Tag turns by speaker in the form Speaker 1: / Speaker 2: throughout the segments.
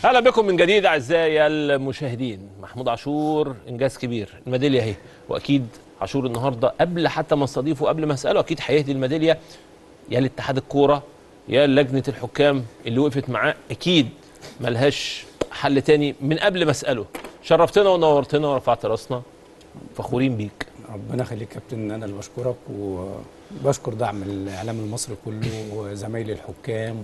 Speaker 1: اهلا بكم من جديد اعزائي المشاهدين محمود عاشور انجاز كبير الميداليه اهي واكيد عاشور النهارده قبل حتى ما استضيفه قبل ما اساله اكيد هيهدي الميداليه يا لاتحاد الكوره يا لجنه الحكام اللي وقفت معاه اكيد ملهاش حل تاني من قبل ما اساله شرفتنا ونورتنا ورفعت راسنا فخورين بيك
Speaker 2: ربنا يخليك يا كابتن انا اللي بشكرك وبشكر دعم الاعلام المصري كله وزمايلي الحكام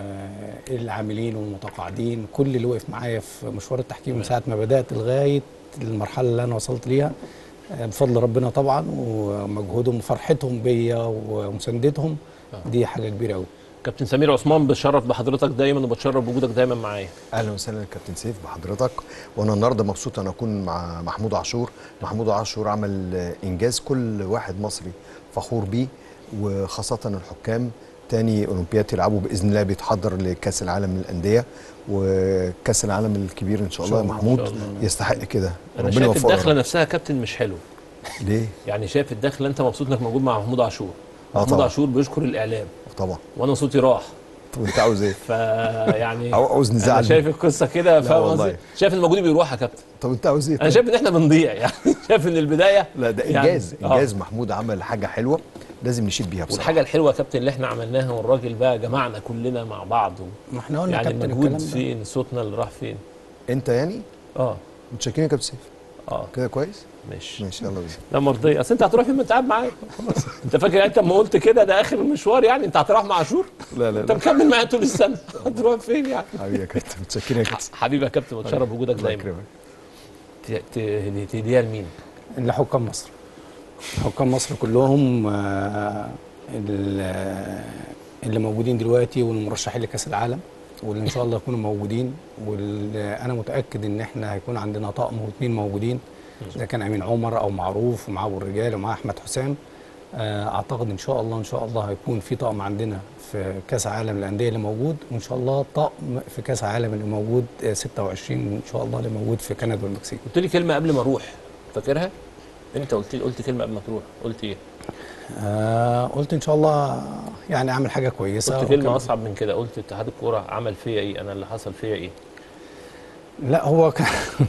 Speaker 2: والعاملين والمتقاعدين كل اللي وقف معايا في مشوار التحكيم من ساعه ما بدات لغايه المرحله اللي انا وصلت ليها بفضل ربنا طبعا ومجهودهم وفرحتهم بيا ومساندتهم دي حاجه كبيره قوي
Speaker 1: كابتن سمير عثمان بتشرف بحضرتك دايما وبتشرف بوجودك دايما معايا
Speaker 3: اهلا وسهلا كابتن سيف بحضرتك وانا النهارده مبسوط ان اكون مع محمود عاشور محمود عاشور عمل انجاز كل واحد مصري فخور بيه وخاصه الحكام تاني اولمبياد يلعبوا باذن الله بيتحضر لكاس العالم للانديه وكاس العالم الكبير ان شاء الله يا محمود يستحق كده
Speaker 1: انا شايف الدخله نفسها يا كابتن مش حلو
Speaker 3: ليه
Speaker 1: يعني شايف الدخله انت مبسوط انك موجود مع محمود عاشور
Speaker 3: آه
Speaker 1: محمود
Speaker 3: طبعا.
Speaker 1: عاشور بيشكر الاعلام
Speaker 3: طبعا
Speaker 1: وانا صوتي راح
Speaker 3: طب انت عاوز ايه
Speaker 1: فيعني
Speaker 3: عاوز
Speaker 1: انا
Speaker 3: نزعل
Speaker 1: شايف القصه كده
Speaker 3: لا
Speaker 1: فاهم
Speaker 3: والله.
Speaker 1: قصدي شايف ان المجهود بيروح يا كابتن
Speaker 3: طب انت عاوز ايه
Speaker 1: انا شايف ان احنا بنضيع يعني شايف ان البدايه
Speaker 3: لا ده
Speaker 1: يعني-
Speaker 3: انجاز
Speaker 1: آه.
Speaker 3: انجاز محمود عمل حاجه حلوه لازم نشيد بيها بصراحه
Speaker 1: والحاجه الحلوه يا كابتن اللي احنا عملناها والراجل بقى جمعنا كلنا مع بعض
Speaker 2: ما احنا قلنا
Speaker 1: يعني
Speaker 2: كابتن
Speaker 1: المجهود
Speaker 2: الكلام ده
Speaker 1: فين صوتنا اللي راح فين
Speaker 3: انت يعني
Speaker 1: اه
Speaker 3: متشكرين يا كابتن سيف
Speaker 1: اه
Speaker 3: كده كويس
Speaker 1: ماشي
Speaker 3: ماشي يلا بينا
Speaker 1: لا مرضيه اصل انت هتروح فين ما انت قاعد معايا خلاص انت فاكر انت لما قلت كده ده اخر المشوار يعني انت هتروح مع عاشور
Speaker 3: لا لا
Speaker 1: انت مكمل معايا طول السنه هتروح فين يعني
Speaker 3: حبيبي يا كابتن متشكرين يا كابتن
Speaker 1: حبيبي يا كابتن بتشرف بوجودك
Speaker 3: الله
Speaker 1: دايما
Speaker 3: يكرمك
Speaker 1: ت- ت- تهديها لمين؟
Speaker 2: لحكام مصر حكام مصر كلهم آه، ال- اللي موجودين دلوقتي والمرشحين لكاس العالم واللي ان شاء الله يكونوا موجودين وانا متاكد ان احنا هيكون عندنا طقم واثنين موجودين اذا كان امين عمر او معروف ومعاه ابو الرجال ومعاه احمد حسام آه، اعتقد ان شاء الله ان شاء الله هيكون في طقم عندنا في كاس عالم الانديه اللي موجود وان شاء الله طقم في كاس عالم اللي موجود آه، 26 ان شاء الله اللي موجود في كندا والمكسيك
Speaker 1: قلت لي كلمه قبل ما اروح فاكرها؟ انت قلت لي قلت كلمه قبل ما تروح قلت ايه؟
Speaker 2: آه قلت ان شاء الله يعني اعمل حاجه كويسه
Speaker 1: قلت كلمه
Speaker 2: وكم-
Speaker 1: اصعب من كده قلت اتحاد الكوره عمل فيا ايه؟ انا اللي حصل فيا ايه؟
Speaker 2: لا هو كان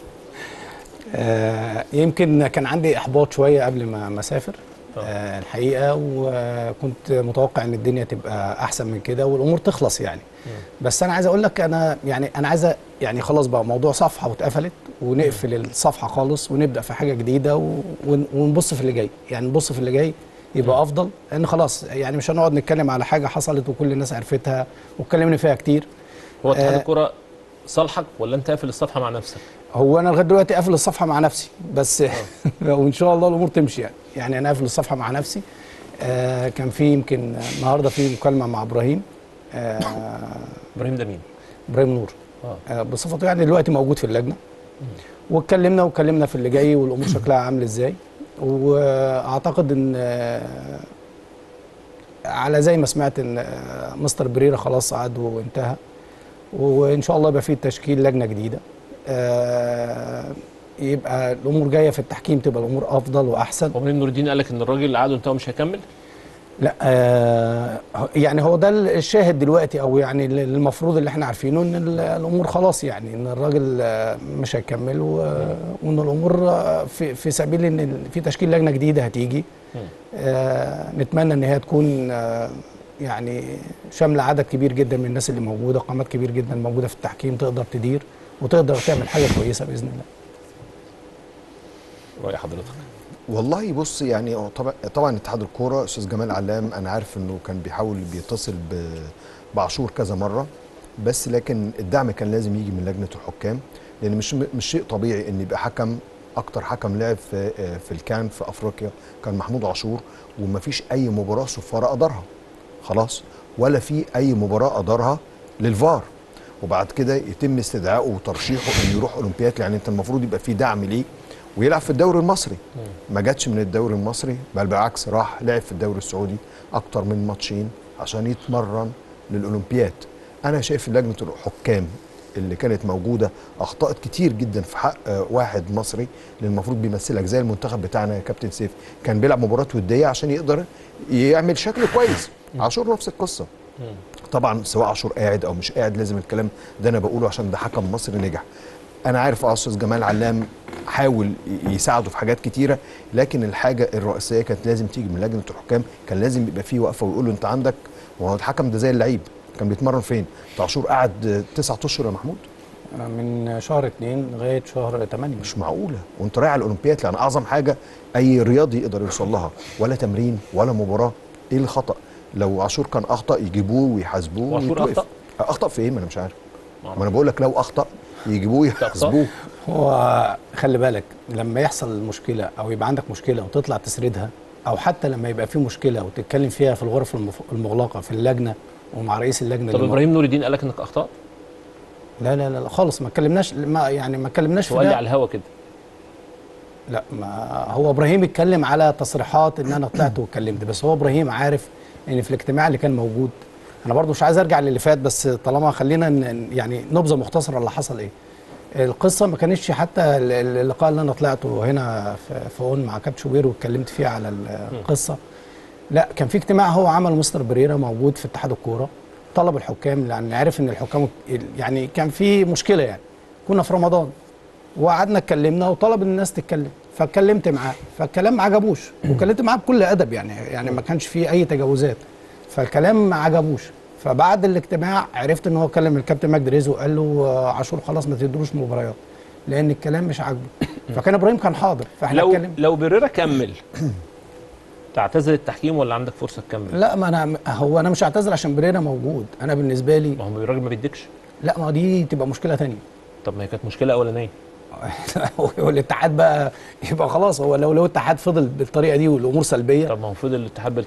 Speaker 2: آه يمكن كان عندي احباط شويه قبل ما ما اسافر آه الحقيقه وكنت متوقع ان الدنيا تبقى احسن من كده والامور تخلص يعني بس انا عايز اقول لك انا يعني انا عايز أ- يعني خلاص بقى موضوع صفحه واتقفلت ونقفل الصفحه خالص ونبدا في حاجه جديده و- ون- ونبص في اللي جاي يعني نبص في اللي جاي يبقى افضل لان خلاص يعني مش هنقعد نتكلم على حاجه حصلت وكل الناس عرفتها واتكلمنا فيها كتير
Speaker 1: هو اتحاد
Speaker 2: آه.
Speaker 1: الكوره صالحك ولا انت قافل الصفحه مع نفسك؟
Speaker 2: هو انا لغايه دلوقتي قافل الصفحه مع نفسي بس وان شاء الله الامور تمشي يعني يعني انا قافل الصفحه مع نفسي آه كان في يمكن النهارده في مكالمه مع ابراهيم آه
Speaker 1: ابراهيم ده مين؟
Speaker 2: ابراهيم نور
Speaker 1: اه
Speaker 2: آه بصفته يعني دلوقتي موجود في اللجنه واتكلمنا واتكلمنا في اللي جاي والامور شكلها عامل ازاي واعتقد ان آه على زي ما سمعت ان آه مستر بريرا خلاص عاد وانتهى وان شاء الله يبقى في تشكيل لجنه جديده آه يبقى الامور جايه في التحكيم تبقى الامور افضل واحسن
Speaker 1: هو ابراهيم نور الدين قال لك ان الراجل اللي قعده انت مش هيكمل؟
Speaker 2: لا آه يعني هو ده الشاهد دلوقتي او يعني ال- المفروض اللي احنا عارفينه ان ال- الامور خلاص يعني ان الراجل آه، مش هيكمل و- وان الامور آه، في في سبيل ان ال- في تشكيل لجنه جديده هتيجي آه نتمنى ان هي تكون آه يعني شامله عدد كبير جدا من الناس اللي موجوده قامات كبير جدا موجوده في التحكيم تقدر تدير وتقدر تعمل حاجه كويسه باذن الله
Speaker 1: راي حضرتك
Speaker 3: والله بص يعني هو طبعا طبعا اتحاد الكوره استاذ جمال علام انا عارف انه كان بيحاول بيتصل ب- بعاشور كذا مره بس لكن الدعم كان لازم يجي من لجنه الحكام لان مش مش شيء طبيعي ان يبقى حكم اكتر حكم لعب في في الكان في افريقيا كان محمود عاشور ومفيش اي مباراه صفاره ادارها خلاص ولا في اي مباراه ادارها للفار وبعد كده يتم استدعائه وترشيحه انه يروح اولمبياد يعني انت المفروض يبقى في دعم ليه ويلعب في الدوري المصري ما جاتش من الدوري المصري بل بالعكس راح لعب في الدوري السعودي اكتر من ماتشين عشان يتمرن للاولمبياد انا شايف لجنه الحكام اللي كانت موجوده اخطات كتير جدا في حق آه، واحد مصري اللي المفروض بيمثلك زي المنتخب بتاعنا يا كابتن سيف كان بيلعب مباراه وديه عشان يقدر يعمل شكل كويس عاشور نفس القصه طبعا سواء عاشور قاعد او مش قاعد لازم الكلام ده انا بقوله عشان ده حكم مصري نجح انا عارف اه استاذ جمال علام حاول ي- يساعده في حاجات كتيره لكن الحاجه الرئيسيه كانت لازم تيجي من لجنه الحكام كان لازم يبقى فيه وقفه ويقول له انت عندك وهو الحكم ده زي اللعيب كان بيتمرن فين؟ انت عاشور قعد تسعة اشهر يا محمود
Speaker 2: من شهر اتنين لغايه شهر 8
Speaker 3: مش معقوله وانت رايح على الاولمبياد لان اعظم حاجه اي رياضي يقدر يوصل لها ولا تمرين ولا مباراه ايه الخطا لو عاشور كان اخطا يجيبوه ويحاسبوه
Speaker 1: وعاشور
Speaker 3: ويتوقف.
Speaker 1: أخطأ؟
Speaker 3: اخطا في ايه ما انا مش عارف
Speaker 1: معرفش.
Speaker 3: ما انا بقول لك لو اخطا يجيبوه يحاسبوه
Speaker 2: هو خلي بالك لما يحصل مشكله او يبقى عندك مشكله وتطلع تسردها او حتى لما يبقى في مشكله وتتكلم فيها في الغرف المف- المغلقه في اللجنه ومع رئيس اللجنه
Speaker 1: طب
Speaker 2: اللي
Speaker 1: ابراهيم نور الدين قال لك انك اخطات
Speaker 2: لا لا لا لا خالص ما اتكلمناش ما يعني ما اتكلمناش في
Speaker 1: هو قال لي
Speaker 2: ده
Speaker 1: على الهوا كده
Speaker 2: لا ما هو ابراهيم اتكلم على تصريحات ان انا طلعت واتكلمت بس هو ابراهيم عارف ان في الاجتماع اللي كان موجود انا برضو مش عايز ارجع للي فات بس طالما خلينا ن- يعني نبذه مختصره اللي حصل ايه القصه ما كانتش حتى ال- ال- اللقاء اللي انا طلعته هنا في في اون مع كابتن شوبير واتكلمت فيه على القصه لا كان في اجتماع هو عمل مستر بريرا موجود في اتحاد الكوره طلب الحكام لان عرف ان الحكام يعني كان في مشكله يعني كنا في رمضان وقعدنا اتكلمنا وطلب ان الناس تتكلم فاتكلمت معاه فالكلام ما عجبوش وكلمت معاه بكل ادب يعني يعني ما كانش فيه اي تجاوزات فالكلام ما عجبوش فبعد الاجتماع عرفت ان هو كلم الكابتن مجدي رزق وقال له آه، عاشور خلاص ما تدروش مباريات لان الكلام مش عاجبه فكان ابراهيم كان حاضر فاحنا
Speaker 1: لو
Speaker 2: اتكلم
Speaker 1: لو بريرا كمل تعتزل التحكيم ولا عندك فرصه تكمل
Speaker 2: لا ما انا هو انا مش هعتذر عشان بريرا موجود انا بالنسبه لي
Speaker 1: ما هو الراجل ما بيديكش
Speaker 2: لا ما دي تبقى مشكله تانية
Speaker 1: طب ما هي كانت مشكله اولانيه
Speaker 2: هو الاتحاد بقى يبقى خلاص هو لو لو الاتحاد فضل بالطريقه دي والامور سلبيه
Speaker 1: طب ما هو فضل الاتحاد